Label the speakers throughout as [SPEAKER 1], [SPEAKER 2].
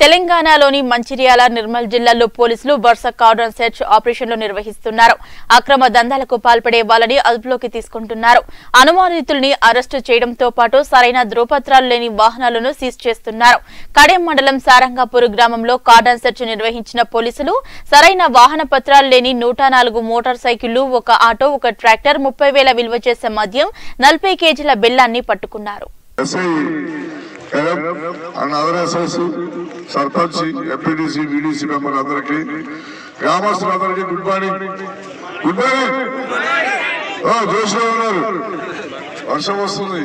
[SPEAKER 1] తెలంగాణలోని మంచిర్యాల నిర్మల్ జిల్లాల్లో పోలీసులు వరుస కార్డన్ సెర్చ్ ఆపరేషన్లు నిర్వహిస్తున్నారు అక్రమ దందాలకు పాల్పడే వాళ్ళని అదుపులోకి తీసుకుంటున్నారు అనుమానితుల్ని అరెస్టు చేయడంతో పాటు సరైన ధ్రువపత్రాలు లేని వాహనాలను సీజ్ చేస్తున్నారు కడెం మండలం సారంగాపూర్ గ్రామంలో కార్డన్ సెర్చ్ నిర్వహించిన పోలీసులు సరైన వాహన పత్రాలు లేని నూట నాలుగు మోటార్ సైకిళ్లు ఒక ఆటో ఒక ట్రాక్టర్ ముప్పై వేల విలువ చేసే మద్యం నలభై కేజీల బెల్లాన్ని పట్టుకున్నారు
[SPEAKER 2] SI Karam and other SS sarpanch MPTC VDC member అందరికి గ్రామస్తులందరికీ గుడ్ మార్నింగ్ గుడ్ మార్నింగ్ జోష్లో ఉన్నారు వర్షం వస్తుంది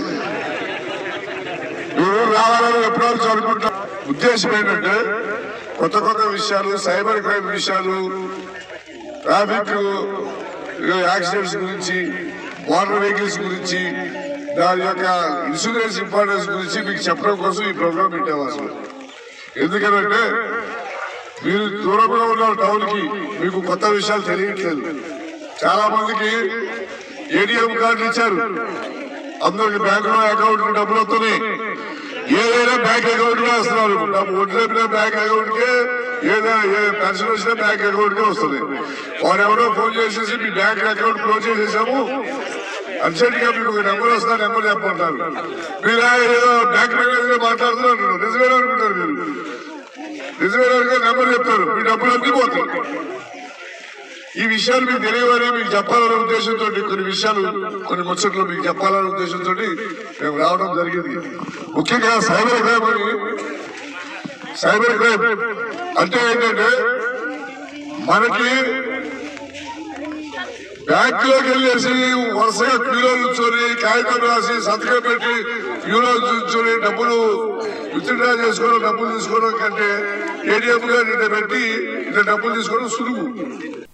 [SPEAKER 2] మీరు రావాలని ఎప్పుడో చదువుకుంటా ఉద్దేశం ఏంటంటే కొత్త కొత్త విషయాలు సైబర్ క్రైమ్ విషయాలు ట్రాఫిక్ యాక్సిడెంట్స్ గురించి మోటార్ వెహికల్స్ గురించి దాని యొక్క ఇన్సూరెన్స్ ఇంపార్టెన్స్ గురించి మీకు చెప్పడం కోసం ఈ ప్రోగ్రామ్ పెట్టాము అసలు ఎందుకంటే మీరు దూరంగా ఉన్న టౌన్ కి మీకు కొత్త విషయాలు తెలియట్లేదు చాలా మందికి ఏటీఎం కార్డులు ఇచ్చారు అందరికి బ్యాంకులో అకౌంట్ డబ్బులు వస్తున్నాయి ఏదైనా బ్యాంక్ అకౌంట్ కే వస్తున్నారు డబ్బు వడ్లేపిన బ్యాంక్ అకౌంట్ కే ఏదైనా ఏ పెన్షన్ వచ్చినా బ్యాంక్ అకౌంట్ కే వస్తుంది వాడు ఎవరో ఫోన్ చేసేసి మీ బ్యాంక్ అకౌంట్ క్లోజ్ చేసేసాము అర్జెంట్ గా మీకు ఒక నెంబర్ వస్తా నెంబర్ చెప్పమంటారు మీరు ఆ ఏదో బ్యాంక్ మేనేజర్ మాట్లాడుతున్నారు నిజమేనా అనుకుంటారు మీరు నిజమేనా అనుకుంటే నెంబర్ చెప్తారు మీ డబ్బులు అన్ని పోతాయి ఈ విషయాలు మీకు తెలియవని మీకు చెప్పాలనే ఉద్దేశంతో కొన్ని విషయాలు కొన్ని ముచ్చట్లు మీకు చెప్పాలనే ఉద్దేశంతో మేము రావడం జరిగింది ముఖ్యంగా సైబర్ క్రైమ్ అని సైబర్ క్రైమ్ అంటే ఏంటంటే మనకి బ్యాంక్ లోకి వెళ్ళేసి వరుసగా క్యూలో నుంచొని కాగితం రాసి సంతకం పెట్టి క్యూలో నుంచొని డబ్బులు విత్డ్రా చేసుకోవడం డబ్బులు తీసుకోవడం కంటే ఏటీఎం గా ఇట్లా పెట్టి ఇట్లా డబ్బులు తీసుకోవడం సులువు